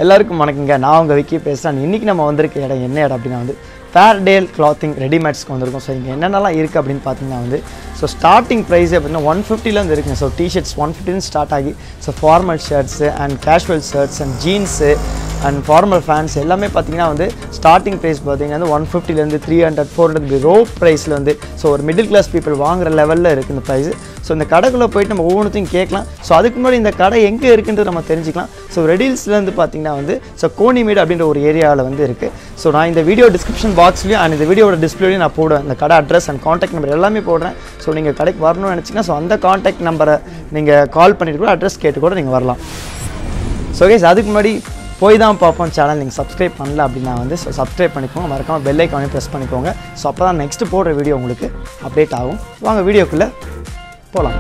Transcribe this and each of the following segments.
எல்லாருக்கும் வணக்கங்க நான் உங்கள் விக்கி பேசுகிறேன் இன்றைக்கி நம்ம வந்திருக்க இடம் என்ன இடம் அப்படின்னா வந்து ஃபேர்டேல் கிளாத்திங் ரெடிமேட்ஸ்க்கு வந்திருக்கோம் ஸோ இங்கே என்னென்னலாம் இருக்குது அப்படின்னு பார்த்தீங்கன்னா வந்து ஸோ ஸ்டார்டிங் ப்ரைஸே பார்த்தீங்கன்னா ஒன் ஃபிஃப்டிலேருந்து இருக்குங்க ஸோ டிஷர்ட்ஸ் ஒன் ஃபிஃப்டின்னு ஸ்டார்ட் ஆகி so formal shirts and casual shirts and jeans and formal pants எல்லாமே பார்த்தீங்கன்னா வந்து ஸ்டார்டிங் ப்ரைஸ் பார்த்தீங்கன்னா வந்து ஒன் ஃபிஃப்டிலேருந்து த்ரீ ஹண்ட்ரட் ஃபோர் ஹண்ட்ரட் ரோ ப்ரைஸில் வந்து ஸோ ஒரு மிடில் கிளாஸ் பீப்புள் வாங்குற லெவலில் இருக்குது இந்த ப்ரைஸ் ஸோ இந்த கடைக்குள்ளே போயிட்டு நம்ம ஒவ்வொன்றையும் கேட்கலாம் ஸோ அதுக்கு முன்னாடி இந்த கடை எங்கே இருக்குன்றது நம்ம தெரிஞ்சுக்கலாம் ஸோ ரெடில்ஸ்லேருந்து பார்த்தீங்கன்னா வந்து ஸோ கோனிமேடு அப்படின்ற ஒரு ஏரியாவில் வந்து இருக்குது ஸோ நான் இந்த வீடியோ டிஸ்கிரிப்ஷன் பாக்ஸ்லையும் அண்ட் இந்த வீடியோட டிஸ்பிளேலையும் நான் போடுவேன் இந்த கடை அட்ரஸ் அண்ட் காண்டாக்ட் நம்பர் எல்லாமே போடுறேன் ஸோ நீங்கள் கடைக்கு வரணும்னு நினச்சிங்கன்னா ஸோ அந்த காண்டாக்ட் நம்பரை நீங்கள் கால் பண்ணிட்டு கூட அட்ரஸ் கேட்டு கூட நீங்கள் வரலாம் ஸோ கைஸ் அதுக்கு முன்னாடி போய் தான் பார்ப்போம் சேனல் நீங்கள் சப்ஸ்கிரைப் பண்ணல அப்படின்னா வந்து ஸோ சப்ஸ்கிரைப் பண்ணிக்கோங்க மறக்காமல் பெல் ஐக்கானே ப்ரெஸ் பண்ணிக்கோங்க ஸோ அப்போ தான் நெக்ஸ்ட் போடுற வீடியோ உங்களுக்கு அப்டேட் ஆகும் வாங்க வீடியோக்குள்ளே போகலாம்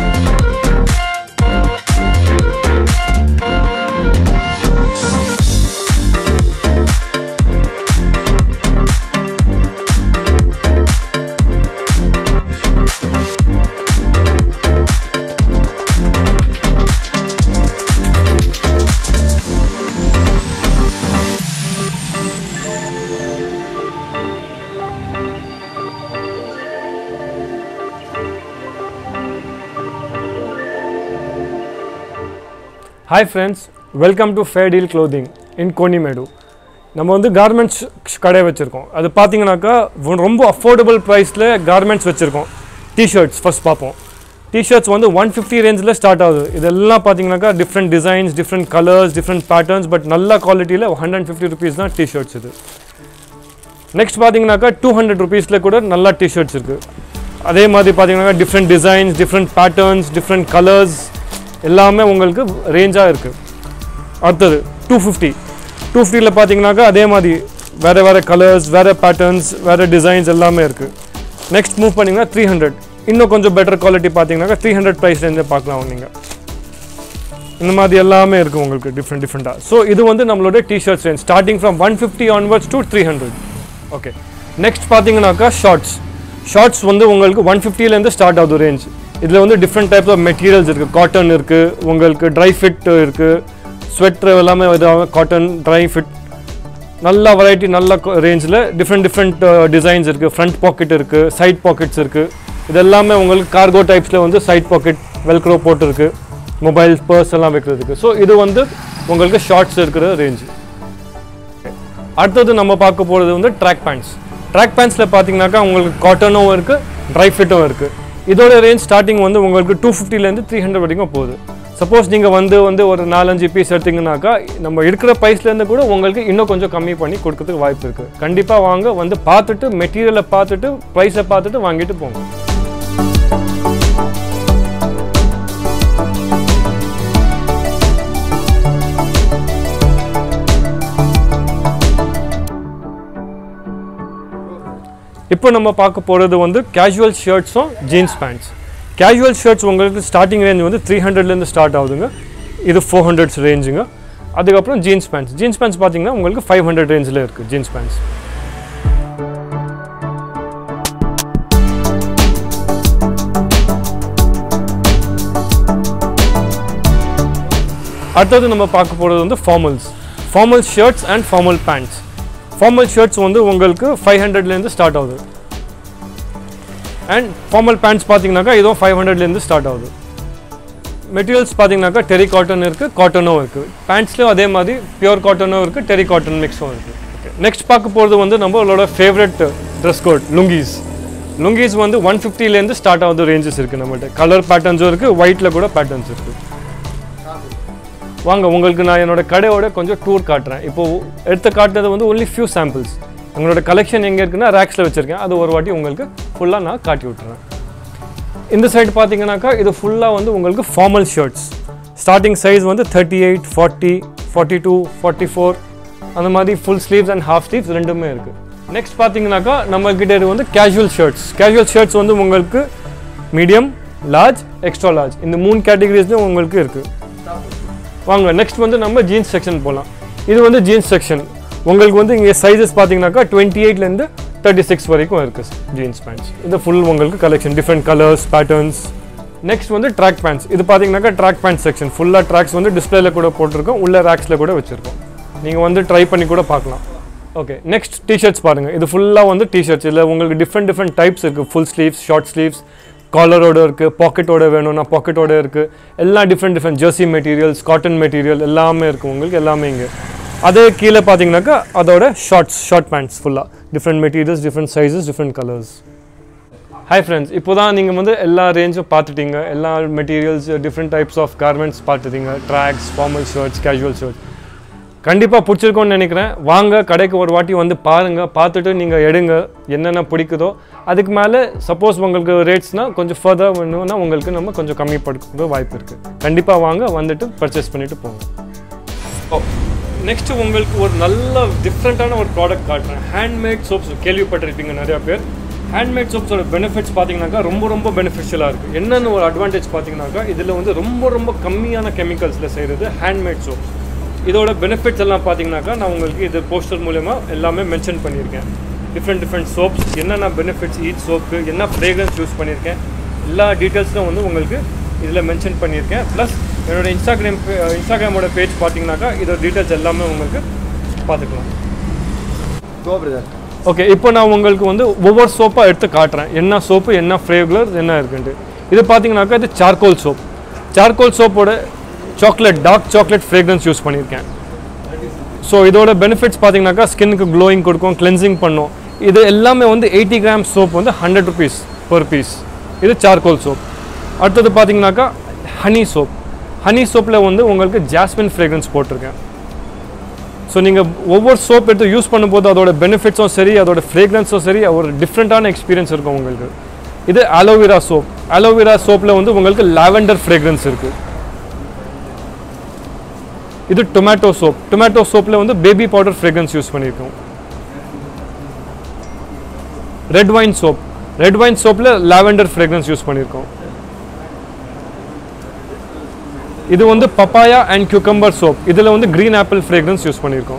hi friends welcome to fair deal clothing in Konimedu நம்ம வந்து கார்மெண்ட்ஸ் கடை வச்சுருக்கோம் அது பார்த்தீங்கன்னாக்கா வ- ரொம்ப அஃபோர்டபுள் ப்ரைஸில் கார்மெண்ட்ஸ் வச்சுருக்கோம் டிஷர்ட்ஸ் ஃபர்ஸ்ட் பார்ப்போம் டிஷர்ட்ஸ் வந்து ஒன் ஃபிஃப்டி ரேஞ்சில் ஸ்டார்ட் ஆகுது இதெல்லாம் பார்த்தீங்கன்னாக்கா different designs different colours different patterns but நல்ல குவாலிட்டியில் ஹண்ட்ரட் அண்ட் ஃபிஃப்டி ருபீஸ் தான் டிஷர்ட்ஸ் இது நெக்ஸ்ட் பார்த்தீங்கன்னாக்கா டூ ஹண்ட்ரட் ருபீஸில் கூட நல்ல டிஷர்ட்ஸ் இருக்குது அதே மாதிரி பார்த்தீங்கன்னாக்கா different designs different patterns different colours எல்லாமே உங்களுக்கு ரேஞ்சாக இருக்குது அடுத்தது டூ ஃபிஃப்டி டூ ஃபிஃப்டியில் பார்த்தீங்கன்னாக்கா அதே மாதிரி வேறு வேறு கலர்ஸ் வேறு பேட்டர்ன்ஸ் வேறு டிசைன்ஸ் எல்லாமே இருக்குது நெக்ஸ்ட் மூவ் பண்ணிங்கன்னா த்ரீ ஹண்ட்ரட் இன்னும் கொஞ்சம் பெட்டர் குவாலிட்டி பார்த்தீங்கன்னாக்கா த்ரீ ஹண்ட்ரட் ப்ரைஸ் ரேஞ்சை பார்க்கலாம் நீங்கள் இந்த மாதிரி எல்லாமே இருக்குது உங்களுக்கு டிஃப்ரெண்ட் டிஃப்ரெண்ட்டாக ஸோ இது வந்து நம்மளோட t-shirts range starting from one fifty onwards to three hundred okay next பார்த்தீங்கன்னாக்கா ஷார்ட்ஸ் ஷார்ட்ஸ் வந்து உங்களுக்கு ஒன் ஃபிஃப்டிலேருந்து ஸ்டார்ட் ஆகுது ரேஞ்ச் இதில் வந்து டிஃப்ரெண்ட் டைப்ஸ் ஆஃப் மெட்டீரியல்ஸ் இருக்குது காட்டன் இருக்குது உங்களுக்கு ட்ரை ஃபிட் இருக்குது ஸ்வெட்ரு எல்லாமே இதாக காட்டன் ட்ரை ஃபிட் நல்ல வெரைட்டி நல்ல ரேஞ்சில் டிஃப்ரெண்ட் டிஃப்ரெண்ட் டிசைன்ஸ் இருக்குது ஃப்ரண்ட் பாக்கெட் இருக்குது சைட் பாக்கெட்ஸ் இருக்குது இது எல்லாமே உங்களுக்கு கார்கோ டைப்ஸில் வந்து சைட் பாக்கெட் வெல்க்ரோ போட்டிருக்கு மொபைல் பர்ஸ் எல்லாம் வைக்கிறதுக்கு ஸோ இது வந்து உங்களுக்கு ஷார்ட்ஸ் இருக்கிற ரேஞ்ச் அடுத்தது நம்ம பார்க்க போகிறது வந்து ட்ராக் பேண்ட்ஸ் ட்ராக் பேண்ட்ஸில் பார்த்தீங்கன்னாக்கா உங்களுக்கு காட்டனும் இருக்குது ட்ரை ஃபிட்டும் இருக்குது இதோட ரேஞ்ச் ஸ்டார்டிங் வந்து உங்களுக்கு டூ ஃபிஃப்டிலேருந்து த்ரீ ஹண்ட்ரட் வரைக்கும் போகுது சப்போஸ் நீங்கள் வந்து வந்து ஒரு நாலஞ்சு பீஸ் எடுத்தீங்கன்னாக்கா நம்ம இருக்கிற ப்ரைஸ்லேருந்து கூட உங்களுக்கு இன்னும் கொஞ்சம் கம்மி பண்ணி கொடுக்கறதுக்கு வாய்ப்பு இருக்குது கண்டிப்பாக வாங்க வந்து பார்த்துட்டு மெட்டீரியலை பார்த்துட்டு ப்ரைஸை பார்த்துட்டு வாங்கிட்டு போங்க இப்போ நம்ம பார்க்க போகிறது வந்து கேஷுவல் ஷர்ட்ஸும் ஜீன்ஸ் பேண்ட்ஸ் கேஷுவல் ஷர்ட்ஸ் உங்களுக்கு ஸ்டார்டிங் ரேஞ்ச் வந்து த்ரீ ஹண்ட்ரட்லேருந்து ஸ்டார்ட் ஆகுதுங்க இது ஃபோர் ஹண்ட்ரட்ஸ் ரேஞ்சுங்க அதுக்கப்புறம் ஜீன்ஸ் பேண்ட்ஸ் ஜீன்ஸ் பேண்ட்ஸ் பார்த்தீங்கன்னா உங்களுக்கு ஃபைவ் ஹண்ட்ரட் ரேஞ்சில் இருக்குது ஜீன்ஸ் பேண்ட்ஸ் அடுத்தது நம்ம பார்க்க போகிறது வந்து formals formal shirts and formal pants formal shirts வந்து உங்களுக்கு ஃபைவ் ஹண்ட்ரட்லேருந்து ஸ்டார்ட் ஆகுது அண்ட் ஃபார்மல் பேண்ட்ஸ் பார்த்தீங்கன்னாக்கா இதுவும் ஃபைவ் ஹண்ட்ரட்லேருந்து ஸ்டார்ட் ஆகுது மெட்டீரியல்ஸ் பார்த்தீங்கன்னாக்கா டெரி காட்டன் இருக்குது காட்டனும் இருக்குது பேண்ட்ஸ்லேயும் அதே மாதிரி பியூர் காட்டனும் இருக்குது டெரி காட்டன் மிக்ஸும் இருக்குது ஓகே நெக்ஸ்ட் பார்க்க போகிறது வந்து நம்மளோட favourite dress code lungis lungis வந்து ஒன் ஃபிஃப்டிலேருந்து ஸ்டார்ட் ஆகுது ரேஞ்சஸ் இருக்குது நம்மகிட்ட கலர் பேட்டர்ன்ஸும் இருக்குது ஒயிட்டில் கூட பேட்டர்ன்ஸ் இருக்குது வாங்க உங்களுக்கு நான் என்னோட கடையோட கொஞ்சம் டூர் காட்டுறேன் இப்போ எடுத்து காட்டுறது வந்து ஒன்லி ஃபியூ சாம்பிள்ஸ் உங்களோட கலெக்ஷன் எங்கே இருக்குன்னா ரேக்ஸில் வச்சுருக்கேன் அது ஒரு வாட்டி உங்களுக்கு ஃபுல்லாக நான் காட்டி விட்டுறேன் இந்த சைடு பார்த்தீங்கன்னாக்கா இது ஃபுல்லாக வந்து உங்களுக்கு ஃபார்மல் ஷர்ட்ஸ் ஸ்டார்டிங் சைஸ் வந்து thirty eight forty forty two forty four அந்த மாதிரி full sleeves and half sleeves ரெண்டுமே இருக்குது நெக்ஸ்ட் பார்த்தீங்கன்னாக்கா நம்மக்கிட்ட இது வந்து கேஷுவல் ஷர்ட்ஸ் கேஷுவல் ஷர்ட்ஸ் வந்து உங்களுக்கு மீடியம் லார்ஜ் எக்ஸ்ட்ரா லார்ஜ் இந்த மூணு கேட்டகரிஸ்லையும் உங்களுக்கு இருக்குது வாங்க நெக்ஸ்ட் வந்து நம்ம ஜீன்ஸ் செக்ஷன் போகலாம் இது வந்து ஜீன்ஸ் செக்ஷன் உங்களுக்கு வந்து இங்கே சைஸஸ் பார்த்தீங்கன்னாக்கா டுவெண்ட்டி எயிட்லேருந்து தேர்ட்டி சிக்ஸ் வரைக்கும் இருக்குது ஜீன்ஸ் பேண்ட்ஸ் இது ஃபுல் உங்களுக்கு collection different colours patterns next வந்து ட்ராக் பேண்ட்ஸ் இது பார்த்தீங்கன்னாக்கா ட்ராக் பேண்ட் செக்ஷன் ஃபுல்லாக ட்ராக்ஸ் வந்து டிஸ்பிளேல கூட போட்டிருக்கோம் உள்ள ரேக்ஸில் கூட வச்சுருக்கோம் நீங்கள் வந்து ட்ரை பண்ணி கூட பார்க்கலாம் ஓகே நெக்ஸ்ட் டிஷர்ட்ஸ் பாருங்கள் இது ஃபுல்லாக வந்து டிஷர்ட்ஸ் இதில் உங்களுக்கு டிஃப்ரெண்ட் டிஃப்ரெண்ட் டைப்ஸ் இருக்குது ஃபுல் ஸ்லீவ்ஸ் ஷார்ட் ஸ்லீவ்ஸ் காலரோட இருக்குது பாக்கெட்டோட வேணும்னா பாக்கெட்டோட இருக்குது எல்லாம் different different jersey materials cotton material எல்லாமே இருக்குது உங்களுக்கு எல்லாமே இங்கே அதே கீழே பார்த்தீங்கன்னாக்கா அதோட ஷார்ட்ஸ் ஷார்ட் பேண்ட்ஸ் ஃபுல்லாக different materials different sizes different colours hi friends இப்போ தான் நீங்கள் வந்து எல்லா ரேஞ்சும் பார்த்துட்டீங்க எல்லா materials different types of garments பார்த்துட்டீங்க tracks formal shirts casual shirts கண்டிப்பாக பிடிச்சிருக்கோன்னு நினைக்கிறேன் வாங்க கடைக்கு ஒரு வாட்டி வந்து பாருங்கள் பார்த்துட்டு நீங்கள் எடுங்க என்னென்ன பிடிக்குதோ அதுக்கு மேலே சப்போஸ் உங்களுக்கு ரேட்ஸ்னால் கொஞ்சம் ஃபர்தர் வேணும்னா உங்களுக்கு நம்ம கொஞ்சம் கம்மி படுக்க வாய்ப்பு இருக்குது கண்டிப்பாக வாங்க வந்துட்டு பர்ச்சேஸ் பண்ணிவிட்டு போங்க ஓ நெக்ஸ்ட்டு உங்களுக்கு ஒரு நல்ல டிஃப்ரெண்ட்டான ஒரு ப்ராடக்ட் காட்டுறேன் ஹேண்ட்மேட் சோப்ஸ் கேள்விப்பட்டிருப்பீங்க நிறையா பேர் ஹேண்ட்மேட் சோப்ஸோட பெனிஃபிட்ஸ் பார்த்தீங்கன்னாக்கா ரொம்ப ரொம்ப பெனிஃபிஷியலாக இருக்குது என்னென்ன ஒரு அட்வான்டேஜ் பார்த்தீங்கன்னாக்கா இதில் வந்து ரொம்ப ரொம்ப கம்மியான கெமிக்கல்ஸில் செய்கிறது ஹேண்ட்மேட் சோப்ஸ் இதோட பெனிஃபிட்ஸ் எல்லாம் பார்த்தீங்கன்னாக்கா நான் உங்களுக்கு இது போஸ்டர் மூலயமா எல்லாமே மென்ஷன் பண்ணியிருக்கேன் டிஃப்ரெண்ட் டிஃப்ரெண்ட் சோப்ஸ் என்னென்ன பெனிஃபிட்ஸ் ஈச் சோப்பு என்ன ஃப்ரேக்ரன்ஸ் யூஸ் பண்ணியிருக்கேன் எல்லா டீட்டெயில்ஸும் வந்து உங்களுக்கு இதில் மென்ஷன் பண்ணியிருக்கேன் ப்ளஸ் என்னோட இன்ஸ்டாகிராம் இன்ஸ்டாகிராமோட பேஜ் பார்த்தீங்கன்னாக்கா இதோட டீட்டெயில்ஸ் எல்லாமே உங்களுக்கு பார்த்துக்கலாம் கோ பிரதர் ஓகே இப்போ நான் உங்களுக்கு வந்து ஒவ்வொரு சோப்பாக எடுத்து காட்டுறேன் என்ன சோப்பு என்ன ஃப்ளேவர் என்ன இருக்குன்ட்டு இது பார்த்தீங்கன்னாக்கா இது சார்கோல் சோப் சார்கோல் சோப்போட chocolate dark chocolate fragrance use பண்ணியிருக்கேன் ஸோ இதோட பெனிஃபிட்ஸ் பார்த்தீங்கன்னாக்கா ஸ்கின்னுக்கு க்ளோயிங் கொடுக்கும் கிளென்சிங் பண்ணும் இது எல்லாமே வந்து எயிட்டி கிராம் சோப் வந்து ஹண்ட்ரட் ருபீஸ் பர் பீஸ் இது சார்கோல் சோப் அடுத்தது பார்த்தீங்கன்னாக்கா ஹனி சோப் ஹனி சோப்பில் வந்து உங்களுக்கு ஜாஸ்மின் ஃப்ரேக்ரன்ஸ் போட்டிருக்கேன் ஸோ நீங்கள் ஒவ்வொரு சோப் எடுத்து யூஸ் பண்ணும்போது அதோட பெனிஃபிட்ஸும் சரி அதோட ஃப்ரேக்ரன்ஸும் சரி ஒரு டிஃப்ரெண்ட்டான எக்ஸ்பீரியன்ஸ் இருக்கும் உங்களுக்கு இது அலோவேரா சோப் அலோவேரா சோப்பில் வந்து உங்களுக்கு லாவெண்டர் ஃப்ரேக்ரன்ஸ் இருக்குது இது டொமேட்டோ சோப் டொமேட்டோ சோப்பில் வந்து பேபி பவுடர் ஃப்ரேக்ரன்ஸ் யூஸ் பண்ணியிருக்கோம் red wine soap red wine சோப்பில் லாவெண்டர் ஃப்ரேக்ரன்ஸ் யூஸ் பண்ணியிருக்கோம் இது வந்து பப்பாயா அண்ட் cucumber சோப் இதில் வந்து க்ரீன் ஆப்பிள் ஃப்ரேக்ரன்ஸ் யூஸ் பண்ணியிருக்கோம்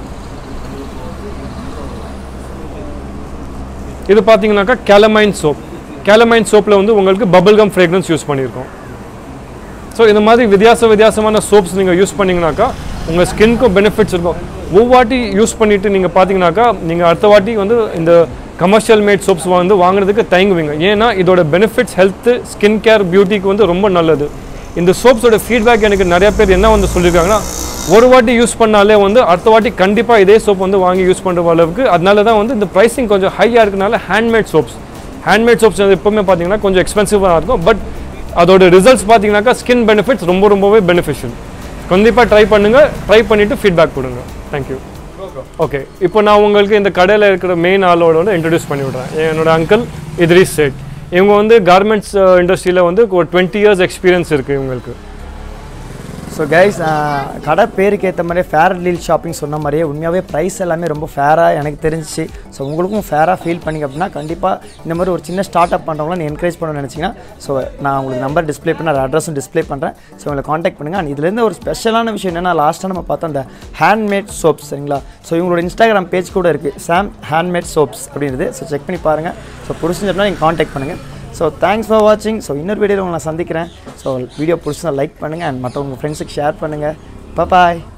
இது பார்த்தீங்கன்னாக்கா கேலமைன் சோப் கேலமைன் சோப்பில் வந்து உங்களுக்கு பபிள்கம் ஃப்ரேக்ரன்ஸ் யூஸ் பண்ணியிருக்கோம் ஸோ இந்த மாதிரி வித்தியாச வித்தியாசமான சோப்ஸ் நீங்கள் யூஸ் பண்ணிங்கனாக்கா உங்கள் ஸ்கின்க்கும் பெனிஃபிட்ஸ் இருக்கும் ஒவ்வொரு வாட்டி யூஸ் பண்ணிவிட்டு நீங்கள் பார்த்தீங்கன்னாக்கா நீங்கள் அடுத்த வாட்டி வந்து இந்த கமர்ஷியல் மேட் சோப்ஸ் வந்து வாங்குறதுக்கு தயங்குவீங்க ஏன்னா இதோட பெனிஃபிட்ஸ் ஹெல்த்து ஸ்கின் கேர் பியூட்டிக்கு வந்து ரொம்ப நல்லது இந்த சோப்ஸோட ஃபீட்பேக் எனக்கு நிறைய பேர் என்ன வந்து சொல்லியிருக்காங்கன்னா ஒரு வாட்டி யூஸ் பண்ணாலே வந்து அடுத்த வாட்டி கண்டிப்பாக இதே சோப் வந்து வாங்கி யூஸ் பண்ணுற அளவுக்கு அதனால தான் வந்து இந்த ப்ரைஸிங் கொஞ்சம் ஹையாக இருக்கனால ஹேண்ட்மேட் சோப்ஸ் ஹேண்ட்மேட் சோப்ஸ் எப்பவுமே பார்த்தீங்கன்னா கொஞ்சம் எக்ஸ்பென்சிவாக இருக்கும் பட் அதோட ரிசல்ட்ஸ் பார்த்தீங்கன்னாக்கா ஸ்கின் பெனிஃபிட்ஸ் ரொம்ப ரொம்பவே பெனிஃபிஷியல் கண்டிப்பாக ட்ரை பண்ணுங்கள் ட்ரை பண்ணிவிட்டு ஃபீட்பேக் கொடுங்க தேங்க்யூ ஓகே இப்போ நான் உங்களுக்கு இந்த கடையில் இருக்கிற மெயின் ஆளோட வந்து இன்ட்ரடியூஸ் பண்ணி விட்றேன் என்னோட அங்கிள் இத்ரிஸ் சேட் இவங்க வந்து கார்மெண்ட்ஸ் இண்டஸ்ட்ரியில் வந்து ஒரு டுவெண்ட்டி இயர்ஸ் எக்ஸ்பீரியன்ஸ் இருக்குது இவங்களுக்கு ஸோ கைஸ் கடை பேருக்கு ஏற்ற மாதிரியே ஃபேர் டீல் ஷாப்பிங் சொன்ன மாதிரியே உண்மையாகவே ப்ரைஸ் எல்லாமே ரொம்ப ஃபேராக எனக்கு தெரிஞ்சிச்சு ஸோ உங்களுக்கும் ஃபேராக ஃபீல் பண்ணிங்க அப்படின்னா கண்டிப்பாக இந்த மாதிரி ஒரு சின்ன ஸ்டார்ட் அப் பண்ணுறவங்கள நீ என்கரேஜ் பண்ணணும்னு நினச்சிங்கன்னா ஸோ நான் உங்களுக்கு நம்பர் டிஸ்ப்ளே பண்ண அட்ரஸும் டிஸ்ப்ளே பண்ணுறேன் ஸோ உங்களை காண்டாக்ட் பண்ணுங்கள் அண்ட் இதுலேருந்து ஒரு ஸ்பெஷலான விஷயம் என்னென்னா லாஸ்ட்டாக நம்ம பார்த்தோம் அந்த ஹேண்ட்மேட் சோப்ஸ் சரிங்களா ஸோ இவங்களோட இன்ஸ்டாகிராம் பேஜ் கூட இருக்குது சாம் ஹேண்ட்மேட் சோப்ஸ் அப்படின்றது ஸோ செக் பண்ணி பாருங்கள் ஸோ பிடிச்சிருந்தா நீங்கள் காண்டாக்ட் பண்ணுங்கள் ஸோ தேங்க்ஸ் ஃபார் வாட்சிங் ஸோ இன்னொரு வீடியோவில் உங்களை நான் சந்திக்கிறேன் ஸோ வீடியோ பிடிச்சா லைக் பண்ணுங்கள் அண்ட் மற்றவங்க ஃப்ரெண்ட்ஸுக்கு ஷேர் பண்ணுங்கள் பாய்